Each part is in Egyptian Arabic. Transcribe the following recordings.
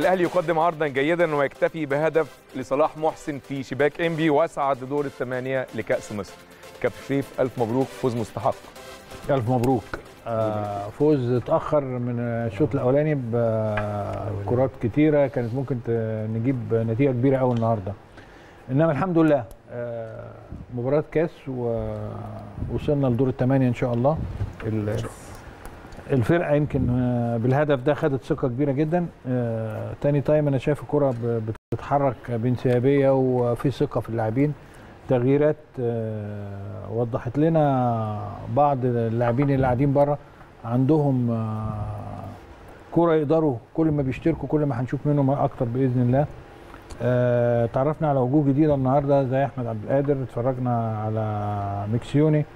الاهلي يقدم عرضا جيدا ويكتفي بهدف لصلاح محسن في شباك انبي واسعد دور الثمانيه لكاس مصر كابتن شريف الف مبروك فوز مستحق الف مبروك آه فوز اتاخر من الشوط الاولاني بكرات كتيره كانت ممكن ت- نجيب نتيجه كبيره قوي النهارده انما الحمد لله آه مباراه كاس ووصلنا لدور الثمانيه ان شاء الله ال- الفرقه يمكن آه، بالهدف ده خدت ثقه كبيره جدا آه تاني تايم انا شايف الكره ب- بتتحرك بانسيابيه وفي ثقه في اللاعبين تغييرات آه، وضحت لنا بعض اللاعبين اللي قاعدين بره عندهم آه، كرة يقدروا كل ما بيشتركوا كل ما هنشوف منهم اكتر باذن الله آه، تعرفنا على وجوه جديده النهارده زي احمد عبد القادر اتفرجنا على ميكسيوني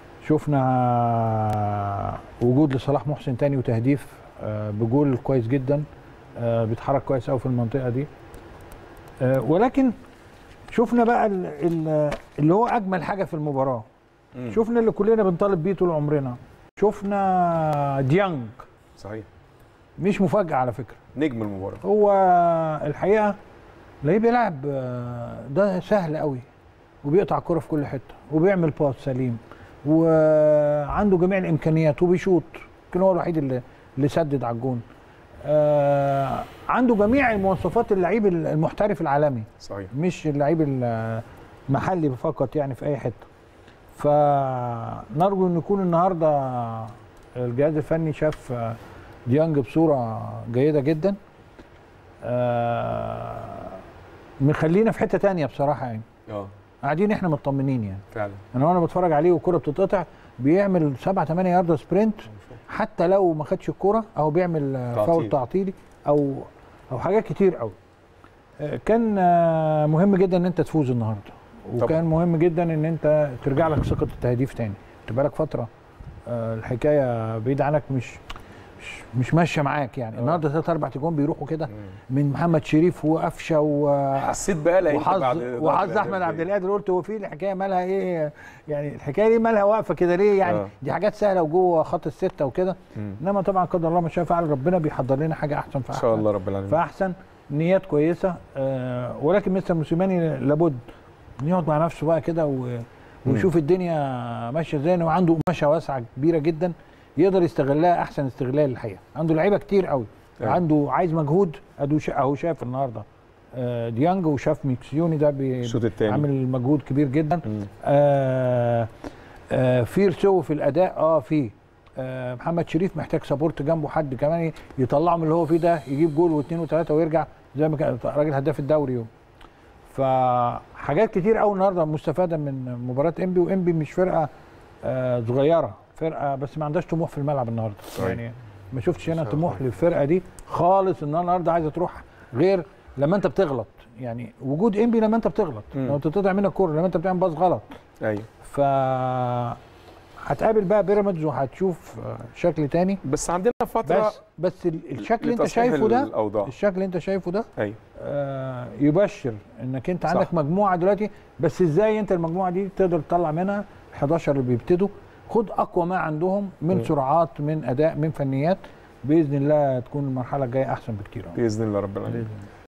شفنا وجود لصلاح محسن تاني وتهديف آه، بجول كويس جدا آه، بيتحرك كويس قوي في المنطقه دي آه، ولكن شفنا بقى ال- ال- اللي هو اجمل حاجه في المباراه مم. شفنا اللي كلنا بنطالب بيه طول عمرنا شفنا ديانج صحيح مش مفاجاه على فكره نجم المباراه هو الحقيقه ليه بيلعب آه، ده سهل قوي وبيقطع الكرة في كل حته وبيعمل باس سليم وعنده جميع الامكانيات وبيشوط يمكن هو الوحيد اللي اللي سدد على الجون آه، عنده جميع المواصفات اللعيب المحترف العالمي صحيح مش اللعيب المحلي فقط يعني في اي حته فنرجو ان يكون النهارده الجهاز الفني شاف آه، ديانج بصوره جيده جدا آه، مخلينا في حته تانية بصراحه يعني اه قاعدين احنا مطمنين يعني فعلا انا وانا بتفرج عليه والكره بتتقطع بيعمل 7 8 يارده سبرنت حتى لو ما خدش الكرة او بيعمل آه، تعطيل. فاول تعطيلي او او حاجات كتير قوي آه، كان آه، مهم جدا ان انت تفوز النهارده وكان مهم جدا ان انت ترجع لك ثقه التهديف تاني انت بقالك فتره آه، الحكايه بعيد عنك مش مش مش ماشيه معاك يعني آه. النهارده ثلاث اربع تجوان بيروحوا كده مم. من محمد شريف وقفشه و حسيت بقى وحظ وحظ احمد عبد القادر قلت هو في الحكايه مالها ايه يعني الحكايه دي مالها واقفه كده ليه يعني آه. دي حاجات سهله وجوه خط السته وكده انما طبعا قدر الله ما شاء فعل ربنا بيحضر لنا حاجه احسن ان فاحسن شاء الله رب العالمين فاحسن نيات كويسه آه ولكن مستر موسيماني لابد إن يقعد مع نفسه بقى كده و- ويشوف الدنيا ماشيه ازاي إن هو عنده قماشه واسعه كبيره جدا يقدر يستغلها احسن استغلال الحقيقه عنده لعيبه كتير قوي أيوة. عنده عايز مجهود ادو شا- اهو شاف النهارده آه ديانج وشاف ميكسيوني ده بي- الشوط الثاني عامل مجهود كبير جدا آه آه في رسو في الاداء اه في آه محمد شريف محتاج سبورت جنبه حد كمان يطلعه من اللي هو فيه ده يجيب جول واثنين وثلاثه ويرجع زي ما كان راجل هداف الدوري يوم فحاجات كتير قوي النهارده مستفاده من مباراه انبي وانبي مش فرقه آه صغيره فرقه بس ما عندهاش طموح في الملعب النهارده صحيح. يعني ما شفتش انا صحيح. طموح للفرقه دي خالص ان النهارده عايزه تروح غير لما انت بتغلط يعني وجود انبي لما انت بتغلط مم. لو تتقطع منك كوره لما انت بتعمل باص غلط ايوه ف هتقابل بقى بيراميدز وهتشوف آه، شكل تاني بس عندنا فتره بس بس ال- الشكل اللي انت لتصحيح شايفه ده الاوضاع الشكل اللي انت شايفه ده ايوه آه، يبشر انك انت صح. عندك مجموعه دلوقتي بس ازاي انت المجموعه دي تقدر تطلع منها 11 اللي بيبتدوا خد اقوى ما عندهم من م. سرعات من اداء من فنيات باذن الله تكون المرحله الجايه احسن بكتير باذن الله رب العالمين بإذن الله.